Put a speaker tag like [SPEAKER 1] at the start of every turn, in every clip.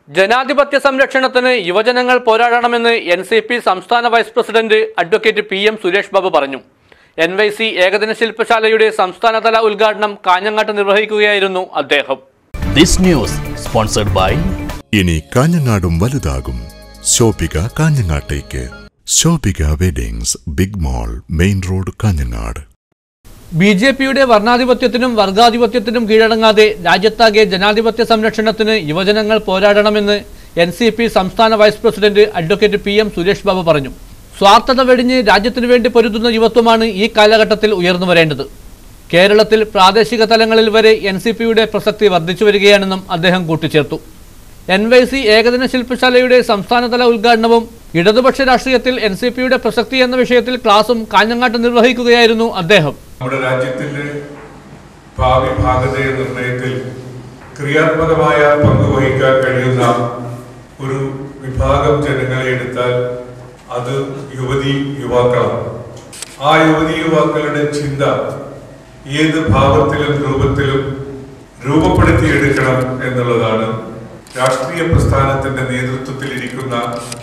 [SPEAKER 1] ജനാധിപത്യ സംരക്ഷണത്തിന് യുവജനങ്ങൾ പോരാടണമെന്ന് എൻ സി പി സംസ്ഥാന vice president advocate P M Suresh Babu പറഞ്ഞു എൻ വൈ സി ഏകദിന ശില്പശാലയുടെ സംസ്ഥാനതല ഉദ്ഘാടനം കാഞ്ഞങ്ങാട്ട് നിർവഹിക്കുകയായിരുന്നു അദ്ദേഹം
[SPEAKER 2] This news sponsored by
[SPEAKER 3] ഇനി കാഞ്ഞങ്ങാടും വലുതാകും ശോഭിക കാഞ്ഞങ്ങാട്ടേക്ക് Shobhika weddings big mall main road Kanhangad
[SPEAKER 1] B J പിയുടെ വർണ്ണാധിപത്യത്തിനും വർഗാധിപത്യത്തിനും കീഴടങ്ങാതെ രാജ്യത്താകെ ജനാധിപത്യ സംരക്ഷണത്തിന് യുവജനങ്ങൾ പോരാടണമെന്ന് എൻ സി പി സംസ്ഥാന vice president advocate P M Suresh Babu പറഞ്ഞു സ്വാർത്ഥത വെടിഞ്ഞ് രാജ്യത്തിനു വേണ്ടി പൊരുതുന്ന യുവത്വമാണ് ഈ കാലഘട്ടത്തിൽ ഉയർന്നു വരേണ്ടത് കേരളത്തിൽ പ്രാദേശിക തലങ്ങളിൽ വരെ എൻ സി പിയുടെ പ്രസക്തി വർദ്ധിച്ചു വരികയാണെന്നും അദ്ദേഹം കൂട്ടിച്ചേർത്തു എൻ വൈ സി ഏകദിന ശില്പശാലയുടെ സംസ്ഥാനതല ഉദ്ഘാടനവും ഇടതുപക്ഷ രാഷ്ട്രീയത്തിൽ എൻ സി പിയുടെ പ്രസക്തി എന്ന വിഷയത്തിൽ ക്ലാസും കാഞ്ഞങ്ങാട്ട് നിർവഹിക്കുകയായിരുന്നു അദ്ദേഹം
[SPEAKER 4] നമ്മുടെ രാജ്യത്തിന്റെ ഭാവി ഭാഗതയ നിർണയത്തിൽ ക്രിയാത്മകമായ പങ്ക് വഹിക്കാൻ കഴിയുന്ന ഒരു വിഭാഗം ജനങ്ങളെ എടുത്താൽ അത് യുവതി യുവാക്കളാണ് ആ യുവതി യുവാക്കളുടെ ചിന്ത ഏത് ഭാവത്തിലും രൂപത്തിലും രൂപപ്പെടുത്തിയെടുക്കണം എന്നുള്ളതാണ് രാഷ്ട്രീയ പ്രസ്ഥാനത്തിന്റെ നേതൃത്വത്തിലിരിക്കുന്ന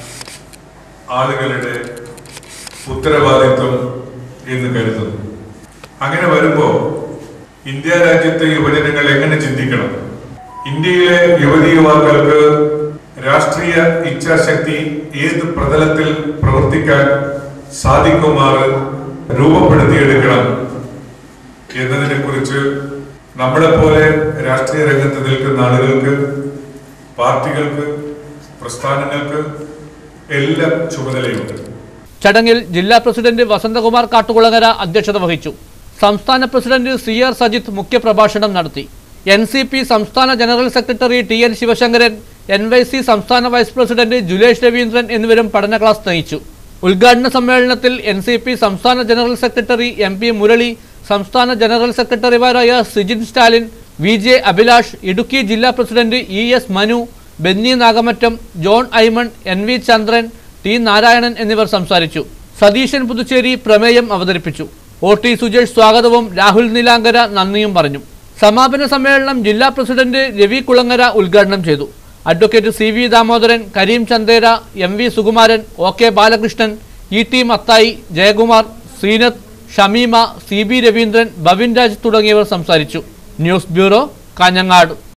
[SPEAKER 4] ആളുകളുടെ ഉത്തരവാദിത്വം എന്ന് കരുതുന്നു അങ്ങനെ വരുമ്പോ ഇന്ത്യ രാജ്യത്തെ യുവജനങ്ങൾ എങ്ങനെ ചിന്തിക്കണം ഇന്ത്യയിലെ യുവതി യുവാക്കൾക്ക് രാഷ്ട്രീയ ഇച്ഛാശക്തി ഏത് പ്രതലത്തിൽ പ്രവർത്തിക്കാൻ സാധിക്കുമാറ് രൂപപ്പെടുത്തിയെടുക്കണം എന്നതിനെ കുറിച്ച് നമ്മളെ പോലെ രാഷ്ട്രീയ രംഗത്ത് നിൽക്കുന്ന ആളുകൾക്ക് പാർട്ടികൾക്ക് പ്രസ്ഥാനങ്ങൾക്ക് എല്ലാം ചുമതലയുണ്ട്
[SPEAKER 1] ചടങ്ങിൽ ജില്ലാ പ്രസിഡന്റ് വസന്തകുമാർ കാട്ടുകുളങ്ങര അധ്യക്ഷത വഹിച്ചു സംസ്ഥാന പ്രസിഡന്റ് സി ആർ സജിത്ത് മുഖ്യപ്രഭാഷണം നടത്തി എൻ സി പി സംസ്ഥാന general secretary T N Sivasankaran N Y C സംസ്ഥാന വൈസ് പ്രസിഡന്റ് ജുലേഷ് രവീന്ദ്രൻ എന്നിവരും പഠന ക്ലാസ് നയിച്ചു ഉദ്ഘാടന സമ്മേളനത്തിൽ എൻ സി പി സംസ്ഥാന general secretary M P Murali സംസ്ഥാന ജനറൽ സെക്രട്ടറിമാരായ Sijin Stalin V J Abhilash Idukki ജില്ലാ president E S Manu Benny Nagamattam John Aimon N V Chandran T Narayanan എന്നിവർ സംസാരിച്ചു സതീശൻ പുതുച്ചേരി പ്രമേയം അവതരിപ്പിച്ചു ഒ ടി സുജേഷ് സ്വാഗതവും രാഹുൽ നീലാങ്കര നന്ദിയും പറഞ്ഞു സമാപന സമ്മേളനം ജില്ലാ പ്രസിഡന്റ് രവി കുളങ്ങര ഉദ്ഘാടനം ചെയ്തു advocate C V Damodaran Kareem Chandera M V Sukumaran O K Balakrishnan E T Mathai Jayakumar Sreenath Shameema C B Raveendran Bavin Raj തുടങ്ങിയവർ സംസാരിച്ചു ന്യൂസ് ബ്യൂറോ കാഞ്ഞങ്ങാട്